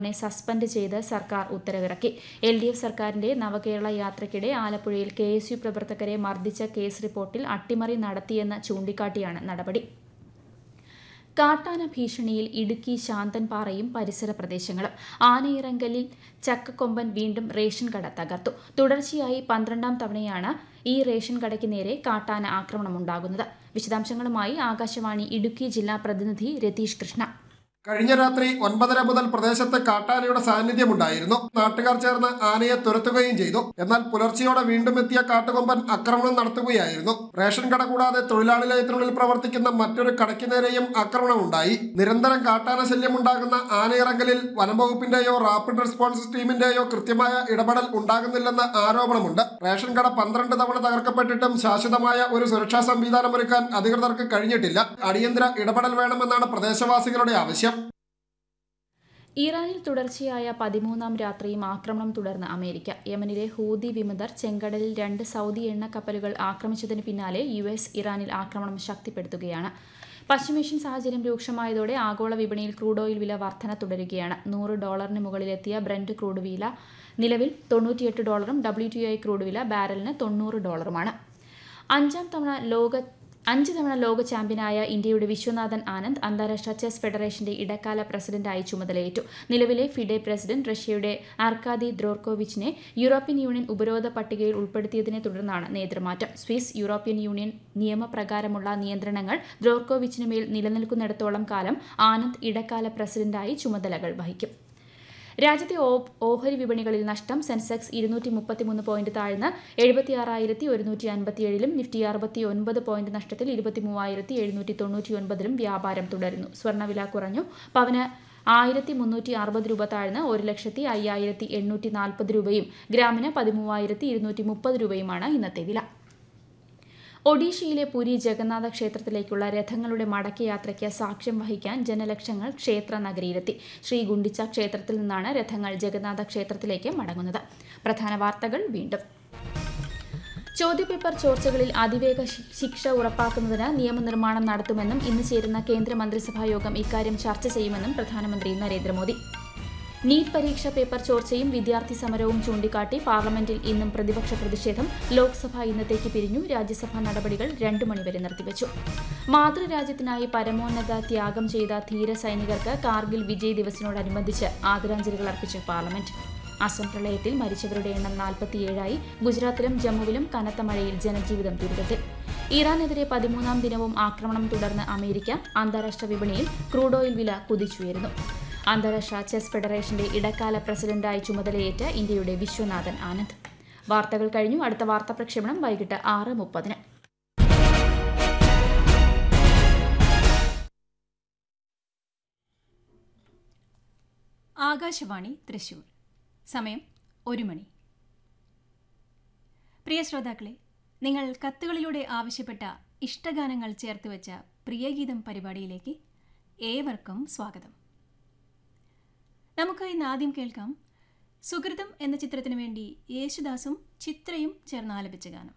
നെ സസ്പെൻഡ് ചെയ്ത് സർക്കാർ ഉത്തരവിറക്കി എൽ ഡി എഫ് സർക്കാരിന്റെ നവകേരള യാത്രയ്ക്കിടെ ആലപ്പുഴയിൽ കെ എസ് യു പ്രവർത്തകരെ മർദ്ദിച്ച കേസ് റിപ്പോർട്ടിൽ അട്ടിമറി നടത്തിയെന്ന് ചൂണ്ടിക്കാട്ടിയാണ് നടപടി കാട്ടാന ഭീഷണിയിൽ ഇടുക്കി ശാന്തൻപാറയും പരിസര പ്രദേശങ്ങളും ആനയിറങ്കലിൽ ചക്കക്കൊമ്പൻ വീണ്ടും റേഷൻ കട തകർത്തു തുടർച്ചയായി പന്ത്രണ്ടാം തവണയാണ് ഈ റേഷൻ കടയ്ക്ക് നേരെ കാട്ടാന ആക്രമണമുണ്ടാകുന്നത് വിശദാംശങ്ങളുമായി ആകാശവാണി ഇടുക്കി ജില്ലാ പ്രതിനിധി രതീഷ് കൃഷ്ണ കഴിഞ്ഞ രാത്രി ഒൻപതര മുതൽ പ്രദേശത്ത് കാട്ടാനയുടെ സാന്നിധ്യമുണ്ടായിരുന്നു നാട്ടുകാർ ചേർന്ന് ആനയെ തുരത്തുകയും ചെയ്തു എന്നാൽ പുലർച്ചെയോടെ വീണ്ടും എത്തിയ കാട്ടുകൊമ്പൻ ആക്രമണം നടത്തുകയായിരുന്നു റേഷൻ കട കൂടാതെ തൊഴിലാളി ലയത്തിനുള്ളിൽ പ്രവർത്തിക്കുന്ന മറ്റൊരു കടയ്ക്ക് നേരെയും ആക്രമണമുണ്ടായി നിരന്തരം കാട്ടാന ശല്യമുണ്ടാകുന്ന ആനയിറങ്കലിൽ വനംവകുപ്പിന്റെയോ റാപ്പിഡ് റെസ്പോൺസ് ടീമിന്റെയോ കൃത്യമായ ഇടപെടൽ ഉണ്ടാകുന്നില്ലെന്ന് ആരോപണമുണ്ട് റേഷൻ കട പന്ത്രണ്ട് തവണ തകർക്കപ്പെട്ടിട്ടും ശാശ്വതമായ ഒരു സുരക്ഷാ സംവിധാനം ഒരുക്കാൻ അധികൃതർക്ക് കഴിഞ്ഞിട്ടില്ല അടിയന്തര ഇടപെടൽ വേണമെന്നാണ് പ്രദേശവാസികളുടെ ആവശ്യം ഇറാനിൽ തുടർച്ചയായ പതിമൂന്നാം രാത്രിയും ആക്രമണം തുടർന്ന് അമേരിക്ക യമനിലെ ഹൂതി വിമതർ ചെങ്കടലിൽ രണ്ട് സൗദി എണ്ണ കപ്പലുകൾ ആക്രമിച്ചതിന് പിന്നാലെ യു എസ് ഇറാനിൽ ആക്രമണം ശക്തിപ്പെടുത്തുകയാണ് പശ്ചിമേഷ്യൻ സാഹചര്യം രൂക്ഷമായതോടെ ആഗോള വിപണിയിൽ ക്രൂഡ് ഓയിൽ വില വർധന തുടരുകയാണ് നൂറ് ഡോളറിന് മുകളിലെത്തിയ ബ്രന്റ് ക്രൂഡ് വില നിലവിൽ തൊണ്ണൂറ്റിയെട്ട് ഡോളറും ഡബ്ല്യു ടി ഐ ക്രൂഡ് വില ബാരലിന് തൊണ്ണൂറ് ഡോളറുമാണ് അഞ്ചാം തവണ ലോക അഞ്ച് തവണ ലോക ചാമ്പ്യനായ ഇന്ത്യയുടെ വിശ്വനാഥൻ ആനന്ദ് അന്താരാഷ്ട്ര ചെസ് ഫെഡറേഷന്റെ ഇടക്കാല പ്രസിഡന്റായി ചുമതലയേറ്റു നിലവിലെ ഫിഡെ പ്രസിഡന്റ് റഷ്യയുടെ ആർക്കാദി ദ്രോർക്കോവിച്ചിനെ യൂറോപ്യൻ യൂണിയൻ ഉപരോധ പട്ടികയിൽ ഉൾപ്പെടുത്തിയതിനെ തുടർന്നാണ് നേതൃമാറ്റം സ്വിസ് യൂറോപ്യൻ യൂണിയൻ നിയമപ്രകാരമുള്ള നിയന്ത്രണങ്ങൾ ദ്രോർക്കോവിച്ചിന് മേൽ നിലനിൽക്കുന്നിടത്തോളം കാലം ആനന്ദ് ഇടക്കാല പ്രസിഡന്റായി ചുമതലകൾ വഹിക്കും രാജ്യത്തെ ഓ- ഓഹരി വിപണികളിൽ നഷ്ടം സെൻസെക്സ് ഇരുന്നൂറ്റി മുപ്പത്തിമൂന്ന് പോയിന്റ് താഴ്ന്ന് എഴുപത്തിയാറായിരത്തി ഒരുന്നൂറ്റി അൻപത്തിയേഴിലും നിഫ്റ്റി അറുപത്തി ഒൻപത് പോയിന്റ് നഷ്ടത്തിൽ ഇരുപത്തി മൂവായിരത്തി എഴുന്നൂറ്റി തൊണ്ണൂറ്റി ഒൻപതിലും വ്യാപാരം തുടരുന്നു സ്വർണ്ണവില കുറഞ്ഞു പവന് ആയിരത്തി മുന്നൂറ്റി അറുപത് രൂപ താഴ്ന്ന് ഒരു ലക്ഷത്തി അയ്യായിരത്തി എണ്ണൂറ്റി നാൽപ്പത് രൂപയും ഗ്രാമിന് പതിമൂവായിരത്തി ഇരുന്നൂറ്റി മുപ്പത് രൂപയുമാണ് ഇന്നത്തെ വില ഒഡീഷയിലെ പുരി ജഗന്നാഥ ക്ഷേത്രത്തിലേക്കുള്ള രഥങ്ങളുടെ മടക്കയാത്രയ്ക്ക് സാക്ഷ്യം വഹിക്കാൻ ജനലക്ഷങ്ങൾ ക്ഷേത്ര നഗരിയിലെത്തി ശ്രീ ഗുണ്ടിച്ച ക്ഷേത്രത്തിൽ നിന്നാണ് രഥങ്ങൾ ജഗന്നാഥ ക്ഷേത്രത്തിലേക്ക് മടങ്ങുന്നത് പ്രധാന വാർത്തകൾ വീണ്ടും ചോദ്യപേപ്പർ ചോർച്ചകളിൽ അതിവേഗ ശി- ശിക്ഷ ഉറപ്പാക്കുന്നതിന് നിയമനിർമ്മാണം നടത്തുമെന്നും ഇന്ന് ചേരുന്ന കേന്ദ്ര മന്ത്രിസഭാ യോഗം ഇക്കാര്യം ചർച്ച ചെയ്യുമെന്നും പ്രധാനമന്ത്രി നരേന്ദ്രമോദി നീറ്റ് പരീക്ഷ പേപ്പർ ചോർച്ചയും വിദ്യാർത്ഥി സമരവും ചൂണ്ടിക്കാട്ടി പാർലമെന്റിൽ ഇന്നും പ്രതിപക്ഷ പ്രതിഷേധം ലോക്സഭ ഇന്നത്തേക്ക് പിരിഞ്ഞു രാജ്യസഭാ നടപടികൾ രണ്ടു മണിവരെ നിർത്തിവച്ചു മാതൃരാജ്യത്തിനായി പരമോന്നത ത്യാഗം ചെയ്ത ധീര സൈനികർക്ക് കാർഗിൽ വിജയ് ദിവസിനോടനുബന്ധിച്ച് ആദരാഞ്ജലികൾ അർപ്പിച്ച് പാർലമെന്റ് അസം പ്രളയത്തിൽ മരിച്ചവരുടെ എണ്ണം നാൽപ്പത്തിയേഴായി ഗുജറാത്തിലും ജമ്മുവിലും കനത്ത മഴയിൽ ജനജീവിതം ദുരിതത്തിൽ ഇറാനെതിരെ പതിമൂന്നാം ദിനവും ആക്രമണം തുടർന്ന് അമേരിക്ക അന്താരാഷ്ട്ര വിപണിയിൽ ക്രൂഡ് ഓയിൽ വില കുതിച്ചുയരുന്നു അന്താരാഷ്ട്ര ചെസ് ഫെഡറേഷന്റെ ഇടക്കാല പ്രസിഡന്റായി ചുമതലയേറ്റ ഇന്ത്യയുടെ വിശ്വനാഥൻ ആനന്ദ് വാർത്തകൾ കഴിഞ്ഞു അടുത്ത വാർത്താ പ്രക്ഷേപണം വൈകിട്ട് ആറ് മുപ്പതിന് ആകാശവാണി തൃശൂർ സമയം ഒരു മണി പ്രിയ ശ്രോതാക്കളെ നിങ്ങൾ കത്തുകളിലൂടെ ആവശ്യപ്പെട്ട ഇഷ്ടഗാനങ്ങൾ ചേർത്തുവച്ച പ്രിയഗീതം പരിപാടിയിലേക്ക് ഏവർക്കും സ്വാഗതം നമുക്ക് ഇന്ന് ആദ്യം കേൾക്കാം സുഹൃതം എന്ന ചിത്രത്തിനു വേണ്ടി യേശുദാസും ചിത്രയും ചേർന്ന് ആലപിച്ച ഗാനം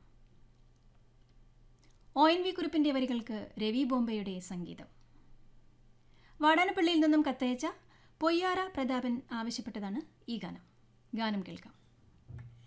ഒ എൻ വി കുറിപ്പിൻ്റെ വരികൾക്ക് രവി ബോംബെയുടെ സംഗീതം വാടാനപ്പള്ളിയിൽ നിന്നും കത്തയച്ച പൊയ്യാറ പ്രതാപൻ ആവശ്യപ്പെട്ടതാണ് ഈ ഗാനം ഗാനം കേൾക്കാം